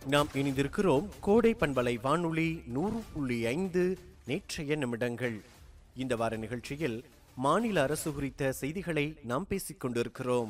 நாம் இணைந்திருக்கிறோம் கோடை பண்பலை வானொலி நூறு புள்ளி ஐந்து நேற்றைய நிமிடங்கள் இந்த வார நிகழ்ச்சியில் மாநில அரசு குறித்த செய்திகளை நாம் பேசிக் கொண்டிருக்கிறோம்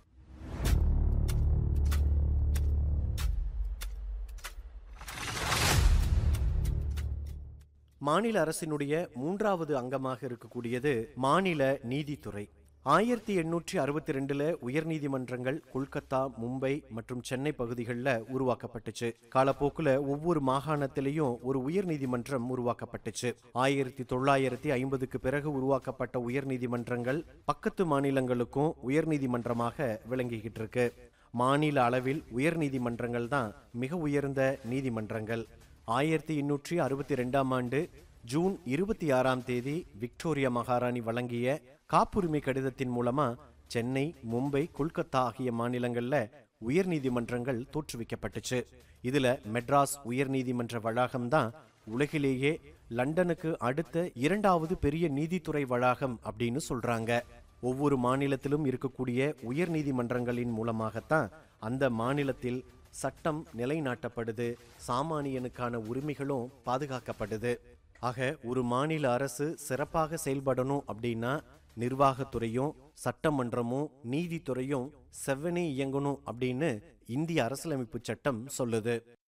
மாநில அரசினுடைய மூன்றாவது அங்கமாக இருக்கக்கூடியது மாநில நீதித்துறை ஆயிரத்தி எண்ணூற்றி அறுபத்தி ரெண்டுல உயர்நீதிமன்றங்கள் கொல்கத்தா மும்பை மற்றும் சென்னை பகுதிகளில் உருவாக்கப்பட்டுச்சு காலப்போக்கில் ஒவ்வொரு மாகாணத்திலையும் ஒரு உயர்நீதிமன்றம் உருவாக்கப்பட்டுச்சு ஆயிரத்தி தொள்ளாயிரத்தி ஐம்பதுக்கு பிறகு உருவாக்கப்பட்ட உயர்நீதிமன்றங்கள் பக்கத்து மாநிலங்களுக்கும் உயர்நீதிமன்றமாக விளங்கிக்கிட்டு இருக்கு மாநில அளவில் உயர்நீதிமன்றங்கள் தான் மிக உயர்ந்த நீதிமன்றங்கள் ஆயிரத்தி எண்ணூற்றி அறுபத்தி ரெண்டாம் ஆண்டு ஜூன் இருபத்தி ஆறாம் தேதி விக்டோரியா மகாராணி வழங்கிய காப்புரிமை கடிதத்தின் மூலமா சென்னை மும்பை கொல்கத்தா ஆகிய மாநிலங்கள்ல உயர்நீதிமன்றங்கள் தோற்றுவிக்கப்பட்டுச்சு இதுல மெட்ராஸ் உயர்நீதிமன்ற வளாகம் தான் உலகிலேயே லண்டனுக்கு அடுத்த இரண்டாவது பெரிய நீதித்துறை வளாகம் அப்படின்னு சொல்றாங்க ஒவ்வொரு மாநிலத்திலும் இருக்கக்கூடிய உயர் நீதிமன்றங்களின் மூலமாகத்தான் அந்த மாநிலத்தில் சட்டம் நிலைநாட்டப்படுது சாமானியனுக்கான உரிமைகளும் பாதுகாக்கப்படுது ஆக ஒரு மாநில அரசு சிறப்பாக செயல்படணும் அப்படின்னா நிர்வாகத்துறையும் சட்டமன்றமும் நீதித்துறையும் செவ்வனே இயங்கணும் அப்படின்னு இந்திய அரசியலமைப்பு சட்டம் சொல்லுது